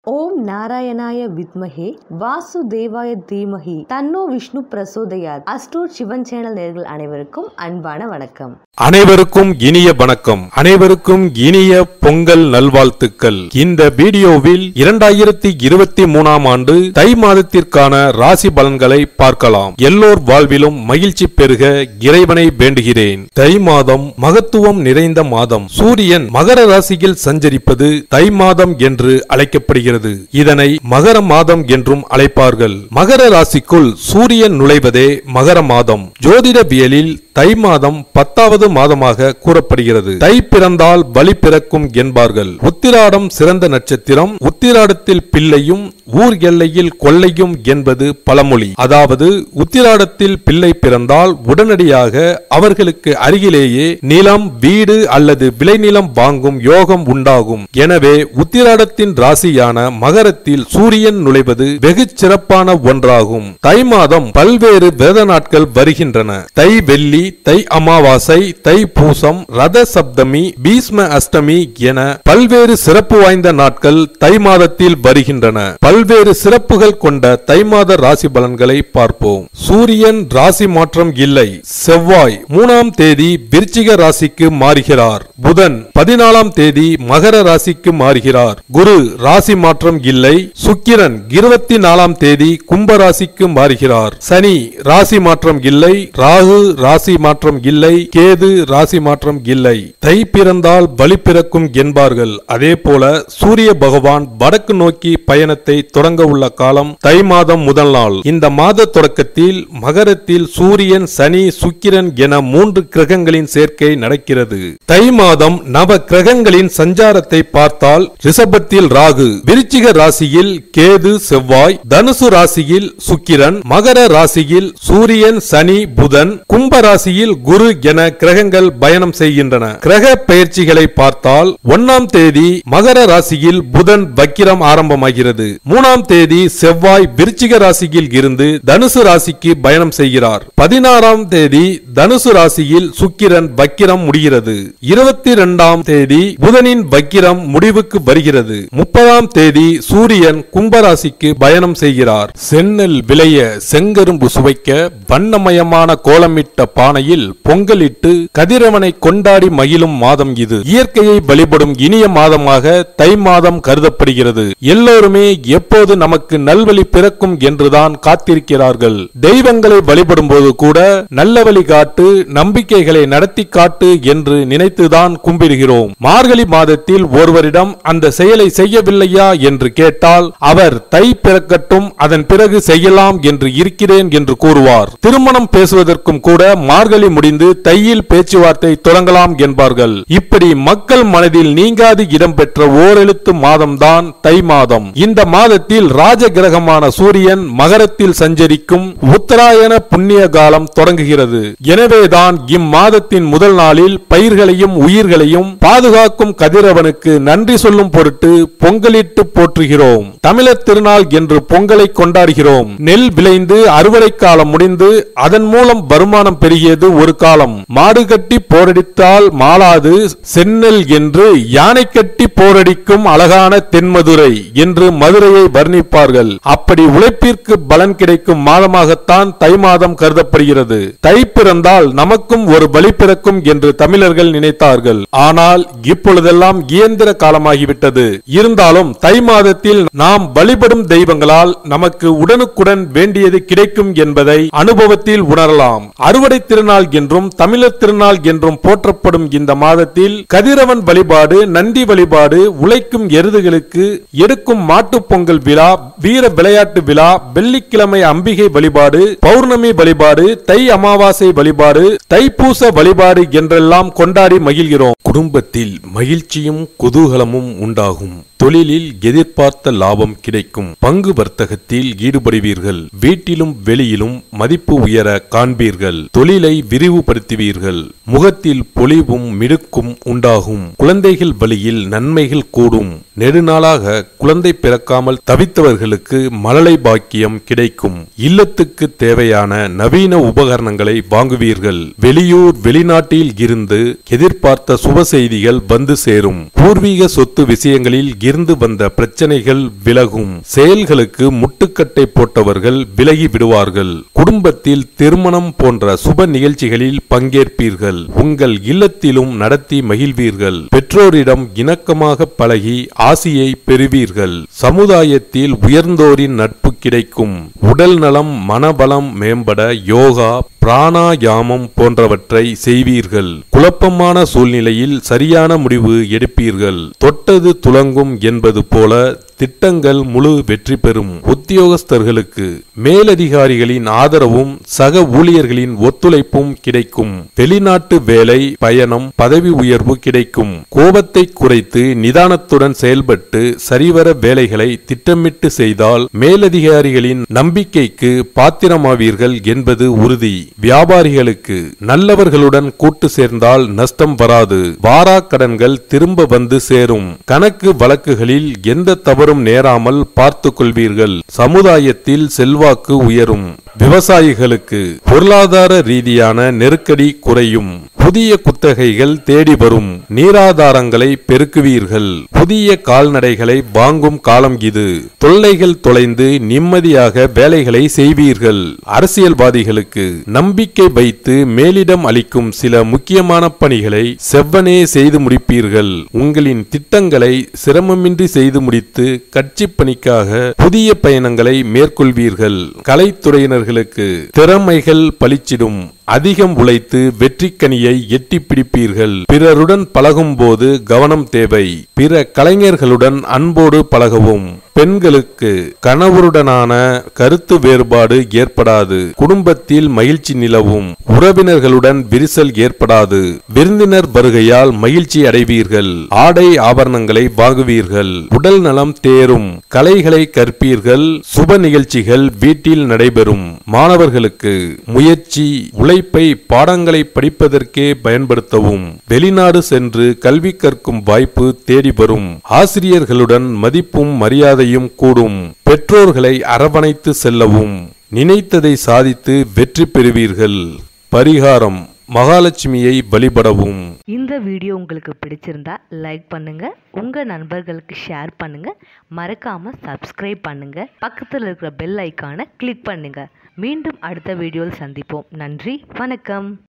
ஓம் நாராயணாய வித்மஹே வாசுதேவாய தீமஹி தன்னோ விஷ்ணு பிரசோதயாத் அஸ்ட்ரோட் சிவன் சேனல் நேர்கள் அனைவருக்கும் அன்பான வணக்கம் அனைவருக்கும் இனிய வணக்கம் அனைவருக்கும் இனிய பொங்கல் நல்வாழ்த்துக்கள் இந்த வீடியோவில் இரண்டாயிரத்தி இருபத்தி மூணாம் ஆண்டு தை மாதத்திற்கான ராசி பலன்களை பார்க்கலாம் எல்லோர் வாழ்விலும் மகிழ்ச்சி பெருக இறைவனை வேண்டுகிறேன் தை மாதம் மகத்துவம் நிறைந்த மாதம் சூரியன் மகர ராசியில் சஞ்சரிப்பது தை மாதம் என்று அழைக்கப்படுகிறது இதனை மகர மாதம் என்றும் அழைப்பார்கள் மகர ராசிக்குள் சூரியன் நுழைவதே மகர மாதம் ஜோதிடவியலில் தை மாதம் பத்தாவது மாதமாக கூறப்படுகிறது தை பிறந்தால் பலி பிறக்கும் என்பார்கள் உத்திராடம் சிறந்த நட்சத்திரம் உத்திராடத்தில் பிள்ளையும் ஊர் எல்லையில் கொள்ளையும் என்பது பழமொழி அதாவது உத்திராடத்தில் பிள்ளை பிறந்தால் உடனடியாக அவர்களுக்கு அருகிலேயே நிலம் வீடு அல்லது விளைநிலம் வாங்கும் யோகம் உண்டாகும் எனவே உத்திராடத்தின் ராசியான மகரத்தில் சூரியன் நுழைவது வெகு சிறப்பான ஒன்றாகும் தை மாதம் பல்வேறு விரத நாட்கள் வருகின்றன தை வெள்ளி தை அமாவாசை தை பூசம் ரத சப்தமி பீஷ்ம அஷ்டமி என பல்வேறு சிறப்பு வாய்ந்த நாட்கள் தை மாதத்தில் வருகின்றன பல்வேறு சிறப்புகள் கொண்ட தை மாத ராசி பலன்களை பார்ப்போம் சூரியன் ராசி மாற்றம் இல்லை செவ்வாய் மூணாம் தேதி விருச்சிக ராசிக்கு மாறுகிறார் புதன் பதினாலாம் தேதி மகர ராசிக்கு மாறுகிறார் குரு ராசி மாற்றம் இல்லை சுக்கிரன் இருபத்தி நாலாம் தேதி கும்ப ராசிக்கு மாறுகிறார் சனி ராசி மாற்றம் இல்லை ராகு ராசி மாற்றம் இல்லை கேது ராசி மாற்றம் இல்லை தை பிறந்தால் பலி பிறக்கும் என்பார்கள் அதே போல சூரிய பகவான் வடக்கு நோக்கி பயணத்தை தொடங்க உள்ள காலம் தை மாதம் முதல் நாள் இந்த மாத தொடக்கத்தில் மகரத்தில் சூரியன் சனி சுக்கிரன் என மூன்று கிரகங்களின் சேர்க்கை நடக்கிறது தை மாதம் நவ கிரகங்களின் சஞ்சாரத்தை பார்த்தால் ரிஷபத்தில் ராகு விருச்சிக ராசியில் கேது செவ்வாய் தனுசு ராசியில் சுக்கிரன் மகர ராசியில் சூரியன் சனி புதன் கும்ப ராசியில் குரு என கிரகங்கள் பயணம் செய்கின்றன கிரக பயிற்சிகளை பார்த்தால் ஒன்னாம் தேதி மகர ராசியில் புதன் வக்கிரம் ஆரம்பமாகிறது மூணாம் தேதி செவ்வாய் விருச்சிக ராசியில் இருந்து தனுசு ராசிக்கு பயணம் செய்கிறார் பதினாறாம் தேதி தனுசு ராசியில் சுக்கிரன் வக்கிரம் முடிகிறது இருபத்தி இரண்டாம் தேதி புதனின் வக்கிரம் முடிவுக்கு வருகிறது முப்பதாம் தேதி சூரியன் கும்பராசிக்கு பயணம் செய்கிறார் சென்னல் விளைய செங்கரும்பு சுவைக்க வண்ணமயமான கோலமிட்ட பானையில் பொங்கலிட்டு கதிரவனை கொண்டாடி மகிழும் மாதம் இது இயற்கையை வழிபடும் இனிய மாதமாக தை மாதம் கருதப்படுகிறது எல்லோருமே எப்போது நமக்கு நல்வழி பிறக்கும் என்றுதான் காத்திருக்கிறார்கள் தெய்வங்களை வழிபடும் போது கூட நல்ல வழி காட்டு நம்பிக்கைகளை நடத்தி காட்டு என்று நினைத்துதான் கும்பிடுகிறோம் மார்கழி மாதத்தில் ஒருவரிடம் அந்த செயலை செய்யவில்லையா என்று கேட்டால் அவர் தை பிறக்கட்டும் அதன் பிறகு செய்யலாம் என்று இருக்கிறேன் என்று கூறுவார் திருமணம் பேசுவதற்கும் கூட மார்கழி முடிந்து தையில் பேச்சுவார்த்தை தொடங்கலாம் என்பார்கள் இப்படி மக்கள் மனதில் நீங்காது இடம்பெற்ற ஓரெழுத்து மாதம்தான் தை மாதம் இந்த மாதத்தில் ராஜ கிரகமான சூரியன் மகரத்தில் சஞ்சரிக்கும் உத்தராயண புண்ணிய காலம் தொடங்குகிறது எனவேதான் இம்மாதத்தின் முதல் நாளில் பயிர்களையும் உயிர்களையும் பாதுகாக்கும் கதிரவனுக்கு நன்றி சொல்லும் பொருட்டு பொங்கலிட்டு போற்றுகிறோம் தமிழர் திருநாள் என்று பொங்கலை கொண்டாடுகிறோம் நெல் விளைந்து அறுவடை காலம் முடிந்து அதன் மூலம் வருமானம் பெருகியது ஒரு காலம் மாடு கட்டி போரடித்தால் மாளாது சென்னல் என்று யானை கட்டி போரடிக்கும் அழகான தென்மதுரை என்று மதுரையை வர்ணிப்பார்கள் அப்படி உழைப்பிற்கு பலன் கிடைக்கும் மாதமாகத்தான் தை மாதம் கருதப்படுகிறது தை பிறந்தால் நமக்கும் ஒரு பலி பிறக்கும் என்று தமிழர்கள் நினைத்தார்கள் ஆனால் இப்பொழுதெல்லாம் இயந்திர காலமாகிவிட்டது இருந்தாலும் தை மாதத்தில் நாம் வழிபடும் தெய்வங்களால் நமக்கு உடனுக்குடன் வேண்டியது கிடைக்கும் என்பதை அனுபவத்தில் உணரலாம் அறுவடை திருநாள் என்றும் தமிழர் திருநாள் என்றும் போற்றப்படும் இந்த மாதத்தில் கதிரவன் வழிபாடு நந்தி வழிபாடு உழைக்கும் எருதுகளுக்கு எடுக்கும் மாட்டுப் பொங்கல் விழா வீர விளையாட்டு விழா வெள்ளிக்கிழமை அம்பிகை வழிபாடு பௌர்ணமி வழிபாடு தை அமாவாசை வழிபாடு தைப்பூச வழிபாடு என்றெல்லாம் கொண்டாடி மகிழ்கிறோம் குடும்பத்தில் மகிழ்ச்சியும் குதூகலமும் உண்டாகும் தொழிலில் எதிர்பார்த்த லாபம் கிடைக்கும் பங்கு வர்த்தகத்தில் ஈடுபடுவீர்கள் வீட்டிலும் வெளியிலும் மதிப்பு உயர காண்பீர்கள் தொழிலை விரிவுபடுத்துவீர்கள் முகத்தில் பொலிவும் மிடுக்கும் உண்டாகும் குழந்தைகள் வழியில் நன்மைகள் கூடும் நெடுநாளாக குழந்தை பிறக்காமல் தவித்தவர்களுக்கு மழலை பாக்கியம் கிடைக்கும் இல்லத்துக்கு தேவையான நவீன உபகரணங்களை வாங்குவீர்கள் வெளியூர் வெளிநாட்டில் இருந்து எதிர்பார்த்த சுப செய்திகள் வந்து சேரும் பூர்வீக சொத்து விஷயங்களில் இருந்து வந்த பிரச்சனை பிரச்சனைகள் விலகும் செயல்களுக்கு முட்டுக்கட்டை போட்டவர்கள் விலகி விடுவார்கள் குடும்பத்தில் திருமணம் போன்ற சுப நிகழ்ச்சிகளில் பங்கேற்பீர்கள் உங்கள் இல்லத்திலும் நடத்தி மகிழ்வீர்கள் பெற்றோரிடம் இணக்கமாக பழகி ஆசியை பெறுவீர்கள் சமுதாயத்தில் உயர்ந்தோரின் நட்பு கிடைக்கும் உடல் நலம் மனபலம் மேம்பட யோகா பிராணாயாமம் போன்றவற்றை செய்வீர்கள் குழப்பமான சூழ்நிலையில் சரியான முடிவு எடுப்பீர்கள் தொட்டது துலங்கும் என்பது போல திட்டங்கள் முழு வெற்றி பெறும் உத்தியோகஸ்தர்களுக்கு மேலதிகாரிகளின் ஆதரவும் சக ஊழியர்களின் ஒத்துழைப்பும் கிடைக்கும் வெளிநாட்டு வேலை பயணம் பதவி உயர்வு கிடைக்கும் கோபத்தை குறைத்து நிதானத்துடன் செயல்பட்டு சரிவர வேலைகளை திட்டமிட்டு செய்தால் மேலதிகாரிகளின் நம்பிக்கைக்கு பாத்திரமாவீர்கள் என்பது உறுதி வியாபாரிகளுக்கு நல்லவர்களுடன் கூட்டு சேர்ந்தால் நஷ்டம் வராது வாராக்கடன்கள் திரும்ப வந்து சேரும் கணக்கு வழக்குகளில் எந்த தவறும் நேராமல் பார்த்து கொள்வீர்கள் சமுதாயத்தில் செல்வாக்கு உயரும் விவசாயிகளுக்கு பொருளாதார ரீதியான நெருக்கடி குறையும் புதிய குத்தகைகள் தேடி வரும் நீராதாரங்களை பெருக்குவீர்கள் புதிய கால்நடைகளை வாங்கும் காலம் இது தொல்லைகள் தொலைந்து நிம்மதியாக வேலைகளை செய்வீர்கள் அரசியல்வாதிகளுக்கு நம்பிக்கை வைத்து மேலிடம் அளிக்கும் சில முக்கியமான பணிகளை செவ்வனே செய்து முடிப்பீர்கள் உங்களின் திட்டங்களை சிரமமின்றி செய்து முடித்து கட்சி பணிக்காக புதிய பயணங்களை மேற்கொள்வீர்கள் கலைத்துறையினர்களுக்கு திறமைகள் பளிச்சிடும் அதிகம் உழைத்து வெற்றிக்கனியை எட்டி பிடிப்பீர்கள் பிறருடன் பழகும் போது கவனம் தேவை பிற கலைஞர்களுடன் அன்போடு பழகவும் பெண்களுக்கு கணவருடனான கருத்து வேறுபாடு ஏற்படாது குடும்பத்தில் மகிழ்ச்சி நிலவும் உறவினர்களுடன் விரிசல் ஏற்படாது விருந்தினர் வருகையால் மகிழ்ச்சி அடைவீர்கள் ஆடை ஆபரணங்களை வாங்குவீர்கள் உடல் நலம் தேரும் கலைகளை கற்பீர்கள் சுப நிகழ்ச்சிகள் வீட்டில் நடைபெறும் மாணவர்களுக்கு முயற்சி உழைப்பை பாடங்களை படிப்பதற்கே பயன்படுத்தவும் வெளிநாடு சென்று கல்வி கற்கும் வாய்ப்பு தேடி வரும் ஆசிரியர்களுடன் மதிப்பும் மரியாதையும் கூடும் பெற்றோர்களை அரவணைத்து செல்லவும் நினைத்ததை சாதித்து வெற்றி பெறுவீர்கள் பரிகாரம் மகாலட்சுமியை வழிபடவும் இந்த வீடியோ உங்களுக்கு பிடிச்சிருந்தா லைக் பண்ணுங்க உங்க நண்பர்களுக்கு ஷேர் பண்ணுங்க மறக்காம சப்ஸ்கிரைப் பண்ணுங்க பக்கத்தில் இருக்கிற பெல் ஐக்கானை கிளிக் பண்ணுங்க மீண்டும் அடுத்த வீடியோவில் சந்திப்போம் நன்றி வணக்கம்